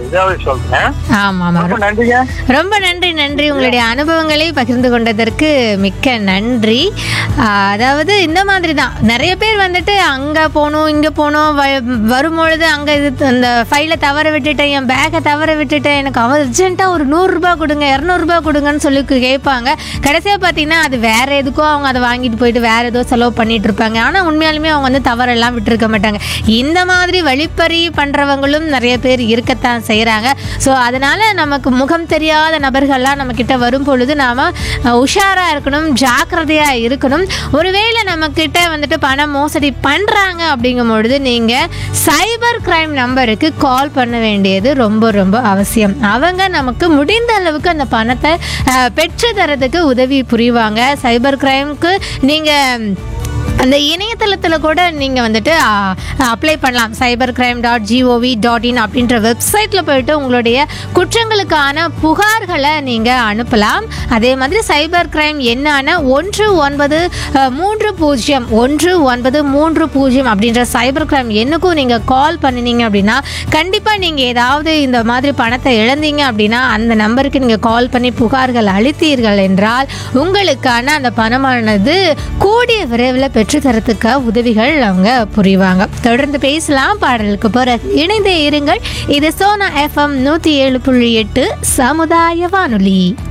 இதாவே சொல்றேன் ஆமா ஆமா ரொம்ப நன்றிங்க ரொம்ப நன்றி நன்றி உங்களுடைய அனுபவங்களை பகிர்ந்து கொண்டதற்கு மிக்க நன்றி ஆஹ் அதாவது இந்த மாதிரி தான் நிறைய பேர் வந்துட்டு அங்கே போகணும் இங்கே போகணும் வ- வரும்பொழுது அங்கே இது அந்த ஃபைலை தவற விட்டுட்டேன் என் பேக்கை தவற விட்டுட்டேன் எனக்கு அர்ஜென்ட்டாக ஒரு நூறுரூபா கொடுங்க இரநூறுபா கொடுங்கன்னு சொல்லி கேட்பாங்க கடைசியாக பார்த்தீங்கன்னா அது வேற எதுக்கோ அவங்க அதை வாங்கிட்டு போயிட்டு வேற ஏதோ செலவு பண்ணிட்டு இருப்பாங்க ஆனால் உண்மையாலுமே அவங்க வந்து தவறெல்லாம் விட்டுருக்க மாட்டாங்க இந்த மாதிரி வழிப்பறி பண்ணுறவங்களும் நிறைய பேர் இருக்கத்தான் செய்கிறாங்க ஸோ அதனால நமக்கு முகம் தெரியாத நபர்கள்லாம் நம்ம கிட்ட வரும் பொழுது நாம அஹ், உஷாரா இருக்கணும் ஜாக்கிரதையா இருக்கணும் ஒருவேளை நம்ம கிட்ட வந்துட்டு பணம் மோசடி பண்றாங்க அப்படிங்கும் பொழுது நீங்க சைபர் கிரைம் நம்பருக்கு கால் பண்ண வேண்டியது ரொம்ப ரொம்ப அவசியம் அவங்க நமக்கு முடிந்த அளவுக்கு அந்த பணத்தை அஹ், பெற்று தரதுக்கு உதவி புரிவாங்க சைபர் கிரைம்க்கு நீங்க அந்த இணையதளத்தில் கூட நீங்கள் வந்துட்டு அப்ளை பண்ணலாம் cyber crime dot G O V dot in அப்படின்ற வெப்சைட்டில் போயிட்டு உங்களுடைய குற்றங்களுக்கான புகார்களை நீங்கள் அனுப்பலாம் அதே மாதிரி சைபர் கிரைம் என்னான ஒன்று ஒன்பது அஹ், மூன்று பூஜ்ஜியம் ஒன்று ஒன்பது மூன்று பூஜ்ஜியம் அப்படின்ற சைபர் கிரைம் எண்ணுக்கும் நீங்கள் கால் பண்ணினீங்க அப்படின்னா கண்டிப்பாக நீங்கள் ஏதாவது இந்த மாதிரி பணத்தை இழந்தீங்க அப்படின்னா அந்த நம்பருக்கு நீங்கள் கால் பண்ணி புகார்கள் அளித்தீர்கள் என்றால் உங்களுக்கான அந்த பணமானது கூடிய விரைவில் பெற்றுத்தரத்துக்கு உதவிகள் அவங்க புரிவாங்க தொடர்ந்து பேசலாம் பாடலுக்கு பிறகு இணைந்தே இருங்கள் இது சோனா எஃப்எம் நூற்றி ஏழு புள்ளி எட்டு சமுதாய வானொலி